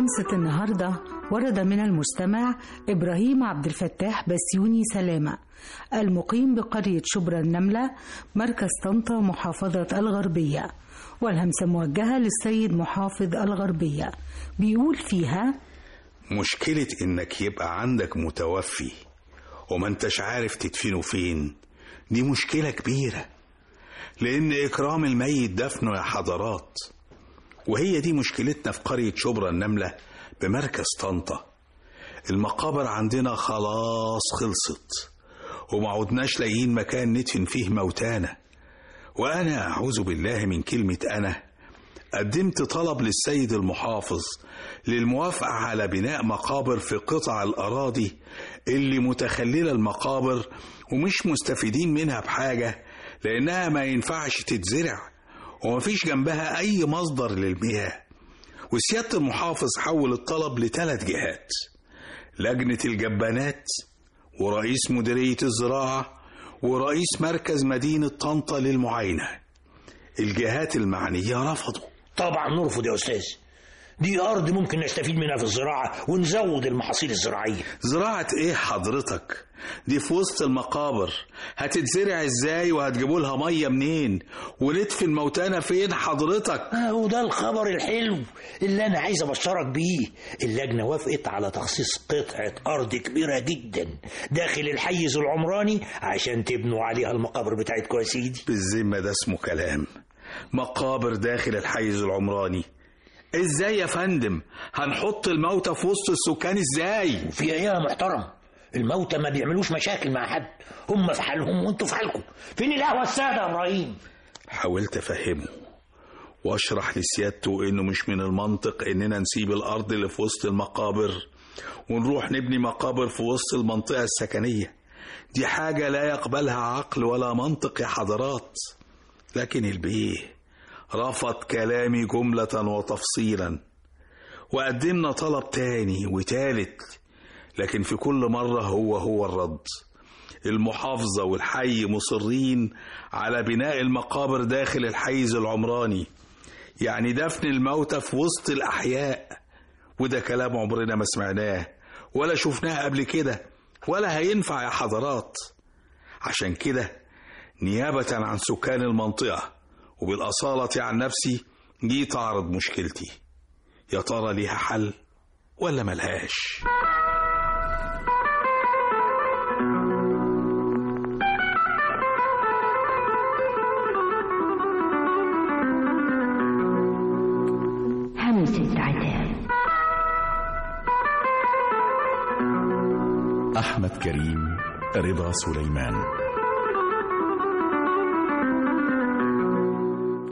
همسة النهاردة ورد من المستمع إبراهيم عبد الفتاح بسيوني سلامة المقيم بقرية شبرا النملة مركز طنطا محافظة الغربية والهمسة موجهة للسيد محافظ الغربية بيقول فيها مشكلة إنك يبقى عندك متوفي وما انتش عارف تدفنه فين دي مشكلة كبيرة لأن إكرام الميت دفنه يا حضرات وهي دي مشكلتنا في قرية شبرا النملة بمركز طنطا المقابر عندنا خلاص خلصت وما عدناش لاقيين مكان ندفن فيه موتانا وأنا أعوذ بالله من كلمة أنا قدمت طلب للسيد المحافظ للموافقة على بناء مقابر في قطع الأراضي اللي متخللة المقابر ومش مستفيدين منها بحاجة لأنها ما ينفعش تتزرع ومفيش جنبها أي مصدر للمياه وسيادة المحافظ حول الطلب لثلاث جهات لجنة الجبانات ورئيس مديرية الزراعة ورئيس مركز مدينة طنطا للمعاينة الجهات المعنية رفضوا طبعا نرفض يا أستاذ دي أرض ممكن نستفيد منها في الزراعة ونزود المحاصيل الزراعية زراعة إيه حضرتك؟ دي في وسط المقابر هتتزرع إزاي وهتجيبوا لها مية منين؟ وندفن موتانا فين حضرتك؟ آه وده الخبر الحلو اللي أنا عايز أبشرك بيه اللجنة وافقت على تخصيص قطعة أرض كبيرة جدا داخل الحيز العمراني عشان تبنوا عليها المقابر بتاعتكم يا سيدي بالذمة ده اسمه كلام مقابر داخل الحيز العمراني ازاي يا فندم هنحط الموتى في وسط السكان ازاي في ايه يا محترم الموتى ما بيعملوش مشاكل مع حد هم في حالهم وانتوا في حالكم فين القهوه الساده يا ابراهيم حاولت افهمه واشرح لسيادته انه مش من المنطق اننا نسيب الارض اللي في وسط المقابر ونروح نبني مقابر في وسط المنطقه السكنيه دي حاجه لا يقبلها عقل ولا منطق يا حضرات لكن البيه رفض كلامي جملة وتفصيلا وقدمنا طلب تاني وتالت لكن في كل مرة هو هو الرد المحافظة والحي مصرين على بناء المقابر داخل الحيز العمراني يعني دفن الموتى في وسط الأحياء وده كلام عمرنا ما سمعناه ولا شفناه قبل كده ولا هينفع يا حضرات عشان كده نيابة عن سكان المنطقة وبالأصالة عن نفسي جيت أعرض مشكلتي يا ترى ليها حل ولا ملهاش همسة عتاب أحمد كريم رضا سليمان